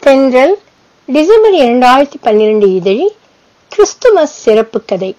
தென்றல் டிசம்பர் இரண்டாயிரத்தி பன்னிரண்டு இதழில் கிறிஸ்துமஸ் சிறப்பு கதை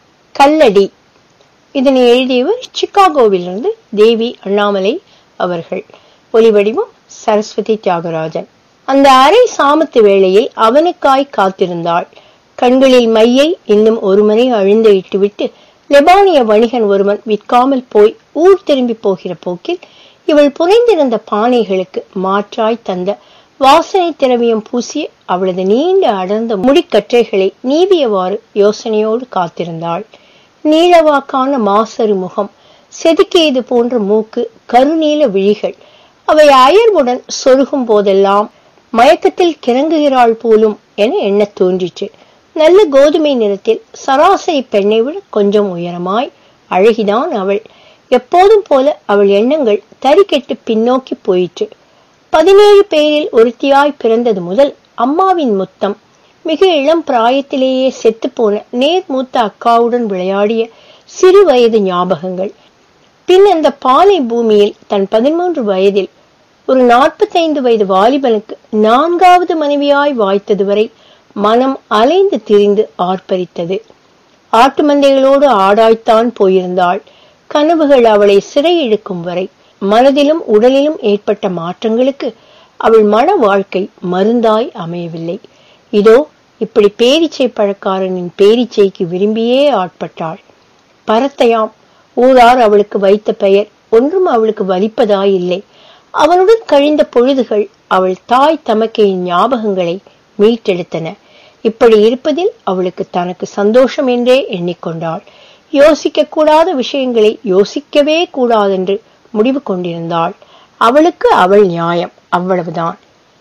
கல்லடி இதனை எழுதியவர் சிகாகோவிலிருந்து தேவி அண்ணாமலை அவர்கள் ஒலிவடிவம் சரஸ்வதி தியாகராஜன் அந்த அரை சாமத்து வேளையில் அவனுக்காய் காத்திருந்தாள் கண்களில் மையை இன்னும் ஒரு மணி அழிந்து இட்டுவிட்டு லெபானிய வணிகன் ஒருவன் விற்காமல் போய் ஊர் திரும்பி போகிற போக்கில் இவள் புனைந்திருந்த பானைகளுக்கு மாற்றாய் தந்த வாசனை திரவியம் பூசிய அவளது நீண்ட அடர்ந்த முடிக்கற்றைகளை நீவியவாறு யோசனையோடு காத்திருந்தாள் நீளவாக்கான மாசரு முகம் செதுக்கியது போன்ற மூக்கு கருநீல விழிகள் அவை அயர்வுடன் சொருகும் போதெல்லாம் மயக்கத்தில் கிறங்குகிறாள் போலும் என எண்ணத் தோன்றிற்று நல்ல கோதுமை நிறத்தில் சராசரி பெண்ணை விட கொஞ்சம் உயரமாய் அழகிதான் அவள் எப்போதும் போல அவள் எண்ணங்கள் தறிக்கெட்டு பின்னோக்கி போயிற்று பதினேழு பேரில் ஒருத்தியாய் பிறந்தது முதல் அம்மாவின் முத்தம் மிக இளம் பிராயத்திலேயே செத்துப்போன நேர் மூத்த அக்காவுடன் விளையாடிய சிறு வயது ஞாபகங்கள் பின் அந்த பாலை பூமியில் தன் பதிமூன்று வயதில் ஒரு நாற்பத்தைந்து வயது வாலிபனுக்கு நான்காவது மனைவியாய் வாய்த்தது வரை மனம் அலைந்து திரிந்து ஆர்ப்பரித்தது ஆட்டு மந்தைகளோடு ஆடாய்த்தான் போயிருந்தாள் கனவுகள் அவளை சிறை இழுக்கும் வரை மனதிலும் உடலிலும் ஏற்பட்ட மாற்றங்களுக்கு அவள் மன வாழ்க்கை மருந்தாய் அமையவில்லை இதோ இப்படி பேரிச்சை பழக்காரனின் பேரிச்சைக்கு விரும்பியே ஆட்பட்டாள் பரத்தையாம் ஊரார் அவளுக்கு வைத்த பெயர் ஒன்றும் அவளுக்கு வலிப்பதாய் இல்லை அவனுடன் கழிந்த பொழுதுகள் அவள் தாய் தமக்கையின் ஞாபகங்களை மீட்டெடுத்தன இப்படி இருப்பதில் அவளுக்கு தனக்கு சந்தோஷம் என்றே எண்ணிக்கொண்டாள் யோசிக்க கூடாத விஷயங்களை யோசிக்கவே கூடாதென்று முடிவு கொண்டிருந்தாள் அவளுக்கு அவள் நியாயம் அவ்வளவுதான்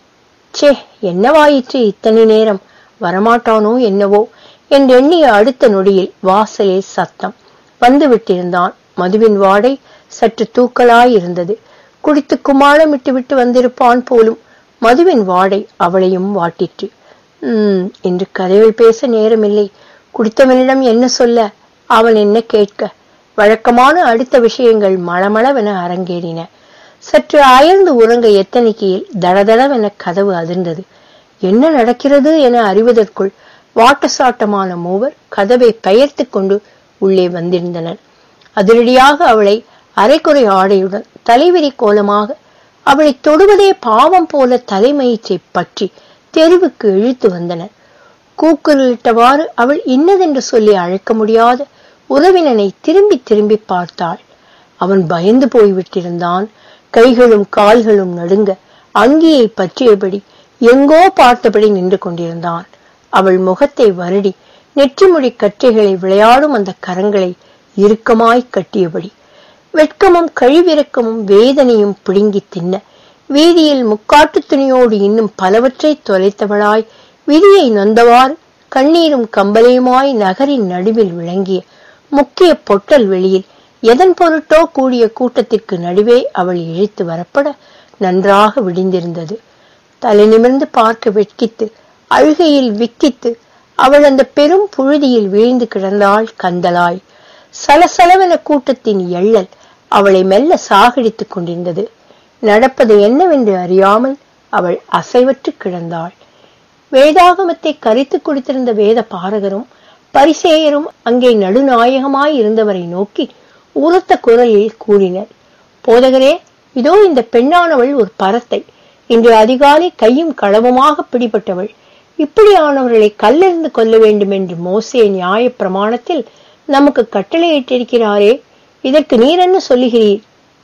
சே என்னவாயிற்று இத்தனை நேரம் வரமாட்டானோ என்னவோ என்றெண்ணிய அடுத்த நொடியில் வாசலில் சத்தம் வந்து விட்டிருந்தான் மதுவின் வாடை சற்று தூக்கலாய் இருந்தது குடித்து குமாளமிட்டு விட்டு வந்திருப்பான் போலும் மதுவின் வாடை அவளையும் வாட்டிற்று உம் இன்று கதைகள் பேச நேரமில்லை குடித்தவனிடம் என்ன சொல்ல அவன் என்ன கேட்க வழக்கமான அடுத்த விஷயங்கள் மளமளவென அரங்கேறின சற்று அயர்ந்து உறங்க எத்தனிக்கையில் தடதடவென கதவு அதிர்ந்தது என்ன நடக்கிறது என அறிவதற்குள் வாட்டசாட்டமான மூவர் கதவை பெயர்த்து கொண்டு உள்ளே வந்திருந்தனர் அதிரடியாக அவளை அரைக்குறை ஆடையுடன் தலைவிரி கோலமாக அவளை தொடுவதே பாவம் போல தலைமயிற்றை பற்றி தெருவுக்கு இழுத்து வந்தனர் கூக்குரலிட்டவாறு அவள் இன்னதென்று சொல்லி அழைக்க முடியாத உறவினனை திரும்பி திரும்பி பார்த்தாள் அவன் பயந்து போய்விட்டிருந்தான் கைகளும் கால்களும் நடுங்க அங்கியை பற்றியபடி எங்கோ பார்த்தபடி நின்று கொண்டிருந்தான் அவள் முகத்தை வருடி நெற்றிமுடி கற்றைகளை விளையாடும் அந்த கரங்களை இறுக்கமாய் கட்டியபடி வெட்கமும் கழிவிறக்கமும் வேதனையும் பிடுங்கி தின்ன வீதியில் முக்காட்டு துணியோடு இன்னும் பலவற்றை தொலைத்தவளாய் விதியை நொந்தவாறு கண்ணீரும் கம்பலையுமாய் நகரின் நடுவில் விளங்கிய முக்கிய பொட்டல் வெளியில் எதன் பொருட்டோ கூடிய கூட்டத்திற்கு நடுவே அவள் இழுத்து வரப்பட நன்றாக விடிந்திருந்தது தலை நிமிர்ந்து பார்க்க வெட்கித்து அழுகையில் விக்கித்து அவள் அந்த பெரும் புழுதியில் வீழ்ந்து கிடந்தாள் கந்தலாய் சலசலவென கூட்டத்தின் எள்ளல் அவளை மெல்ல சாகடித்துக் கொண்டிருந்தது நடப்பது என்னவென்று அறியாமல் அவள் அசைவற்று கிடந்தாள் வேதாகமத்தை கரித்து குடித்திருந்த வேத பாரகரும் பரிசேயரும் அங்கே நடுநாயகமாய் இருந்தவரை நோக்கி உரத்த குரலில் கூறினர் போதகரே இதோ இந்த பெண்ணானவள் ஒரு பரத்தை இன்று அதிகாலை கையும் களவுமாக பிடிபட்டவள் இப்படியானவர்களை கல்லெறிந்து கொள்ள வேண்டும் என்று மோசே நியாய பிரமாணத்தில் நமக்கு கட்டளையிட்டிருக்கிறாரே இதற்கு நீர் என்ன சொல்லுகிறீர்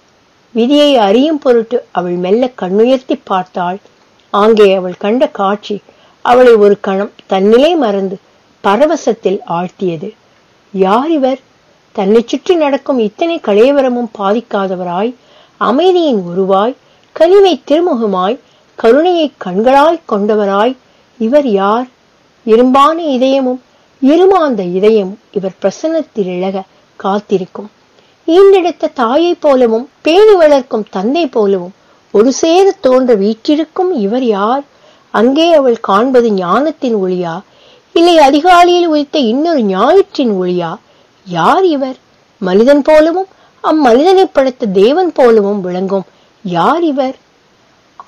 விதியை அறியும் பொருட்டு அவள் மெல்ல கண்ணுயர்த்தி பார்த்தாள் ஆங்கே அவள் கண்ட காட்சி அவளை ஒரு கணம் தன்னிலை மறந்து பரவசத்தில் ஆழ்த்தியது யார் இவர் தன்னை சுற்றி நடக்கும் இத்தனை கலையவரமும் பாதிக்காதவராய் அமைதியின் உருவாய் கனிவை திருமுகமாய் கருணையை கண்களாய் கொண்டவராய் இவர் யார் இரும்பான இதயமும் இருமாந்த இதயமும் இவர் பிரசன்னத்தில் இழக காத்திருக்கும் ஈண்டெடுத்த தாயைப் போலவும் பேணி வளர்க்கும் தந்தை போலவும் ஒரு சேர தோன்ற வீற்றிருக்கும் இவர் யார் அங்கே அவள் காண்பது ஞானத்தின் ஒளியா இல்லை அதிகாலையில் உதித்த இன்னொரு ஞாயிற்றின் ஒளியா யார் இவர் மனிதன் போலவும் அம்மனிதனை படைத்த தேவன் போலவும் விளங்கும் யார் இவர்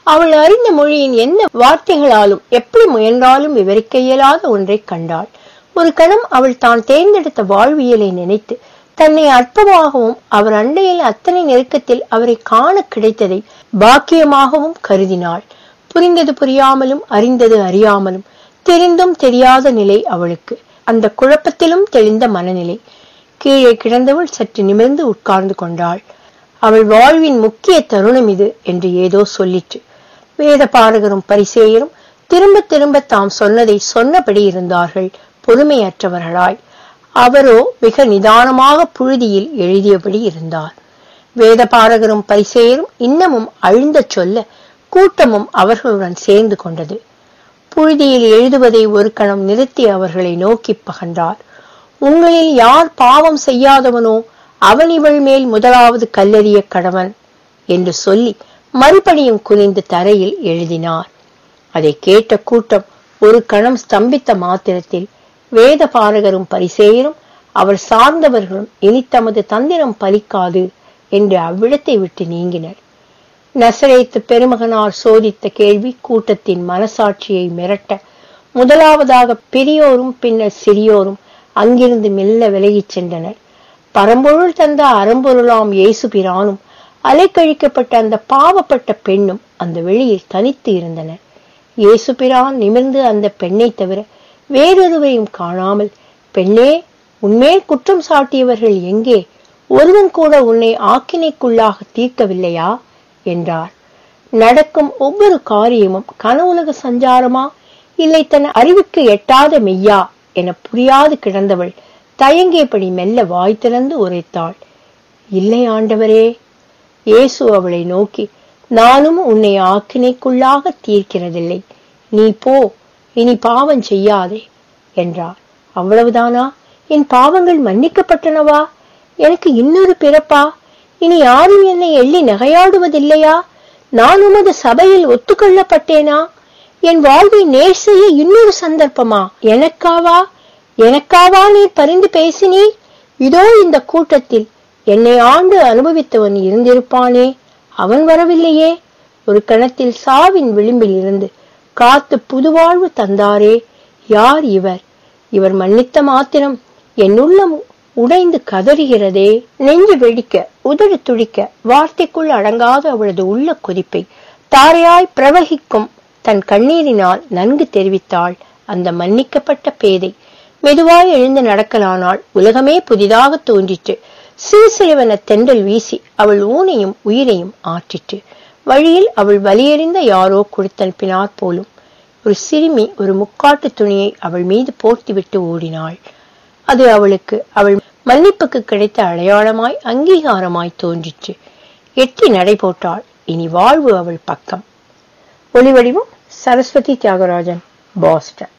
அவள் அறிந்த மொழியின் என்ன வார்த்தைகளாலும் எப்படி முயன்றாலும் விவரிக்க இயலாத ஒன்றை கண்டாள் ஒரு கணம் அவள் தான் தேர்ந்தெடுத்த வாழ்வியலை நினைத்து தன்னை அற்பமாகவும் அவர் அண்டையில் அத்தனை நெருக்கத்தில் அவரை காண கிடைத்ததை பாக்கியமாகவும் கருதினாள் புரிந்தது புரியாமலும் அறிந்தது அறியாமலும் தெரிந்தும் தெரியாத நிலை அவளுக்கு அந்த குழப்பத்திலும் தெளிந்த மனநிலை கீழே கிடந்தவள் சற்று நிமிர்ந்து உட்கார்ந்து கொண்டாள் அவள் வாழ்வின் முக்கிய தருணம் இது என்று ஏதோ சொல்லிற்று வேத பாரகரும் பரிசேயரும் திரும்ப திரும்ப தாம் சொன்னதை சொன்னபடி இருந்தார்கள் பொறுமையற்றவர்களாய் அவரோ மிக நிதானமாக புழுதியில் எழுதியபடி இருந்தார் வேத பாரகரும் பரிசேயரும் இன்னமும் அழுந்த சொல்ல கூட்டமும் அவர்களுடன் சேர்ந்து கொண்டது புழுதியில் எழுதுவதை ஒரு கணம் நிறுத்தி அவர்களை நோக்கி பகன்றார் உங்களில் யார் பாவம் செய்யாதவனோ அவன் இவள் மேல் முதலாவது கல்லெறிய கடவன் என்று சொல்லி மறுபடியும் குனிந்து தரையில் எழுதினார் அதை கேட்ட கூட்டம் ஒரு கணம் ஸ்தம்பித்த மாத்திரத்தில் வேத பாரகரும் பரிசேயரும் அவர் சார்ந்தவர்களும் இனி தமது தந்திரம் பலிக்காது என்று அவ்விடத்தை விட்டு நீங்கினர் நசரேத்து பெருமகனார் சோதித்த கேள்வி கூட்டத்தின் மனசாட்சியை மிரட்ட முதலாவதாக பெரியோரும் பின்னர் சிறியோரும் அங்கிருந்து மெல்ல விலகிச் சென்றனர் பரம்பொருள் தந்த அறம்பொருளாம் இயேசு பிரானும் அலைக்கழிக்கப்பட்ட அந்த பாவப்பட்ட பெண்ணும் அந்த வெளியில் தனித்து இருந்தனர் இயேசு பிரான் நிமிர்ந்து அந்த பெண்ணை தவிர வேறொருவரையும் காணாமல் பெண்ணே உன்மேல் குற்றம் சாட்டியவர்கள் எங்கே ஒருவன் கூட உன்னை ஆக்கினைக்குள்ளாக தீர்க்கவில்லையா என்றார் நடக்கும் ஒவ்வொரு காரியமும் கனவுலக சஞ்சாரமா இல்லை தன் அறிவுக்கு எட்டாத மெய்யா என புரியாது கிடந்தவள் தயங்கியபடி மெல்ல வாய் திறந்து உரைத்தாள் இல்லை ஆண்டவரே இயேசு அவளை நோக்கி நானும் உன்னை ஆக்கினைக்குள்ளாக தீர்க்கிறதில்லை நீ போ இனி பாவம் செய்யாதே என்றார் அவ்வளவுதானா என் பாவங்கள் மன்னிக்கப்பட்டனவா எனக்கு இன்னொரு பிறப்பா இனி யாரும் என்னை எள்ளி நகையாடுவதில்லையா நான் உமது சபையில் ஒத்துக்கொள்ளப்பட்டேனா என் வாழ்வை நேர் செய்ய இன்னொரு சந்தர்ப்பமா எனக்காவா எனக்காவா நீர் பரிந்து பேசினீர் இதோ இந்த கூட்டத்தில் என்னை ஆண்டு அனுபவித்தவன் இருந்திருப்பானே அவன் வரவில்லையே ஒரு கணத்தில் சாவின் விளிம்பில் இருந்து காத்து புதுவாழ்வு தந்தாரே யார் இவர் இவர் மன்னித்த மாத்திரம் என் உள்ளம் உடைந்து கதறுகிறதே நெஞ்சு வெடிக்க உதடு துடிக்க வார்த்தைக்குள் அடங்காத அவளது உள்ள கொதிப்பை தாரையாய் பிரவகிக்கும் தன் கண்ணீரினால் நன்கு தெரிவித்தாள் அந்த மன்னிக்கப்பட்ட பேதை மெதுவாய் எழுந்து நடக்கலானாள் உலகமே புதிதாக தோன்றிற்று சிறு சிறுவன தென்றல் வீசி அவள் ஊனையும் உயிரையும் ஆற்றிற்று வழியில் அவள் வலியறிந்த யாரோ கொடுத்தனுப்பினார் போலும் ஒரு சிறுமி ஒரு முக்காட்டு துணியை அவள் மீது போர்த்திவிட்டு ஓடினாள் அது அவளுக்கு அவள் மன்னிப்புக்கு கிடைத்த அடையாளமாய் அங்கீகாரமாய் தோன்றிற்று எட்டி நடை போட்டாள் இனி வாழ்வு அவள் பக்கம் ஒளிவடிவம் சரஸ்வதி தியாகராஜன் பாஸ்டன்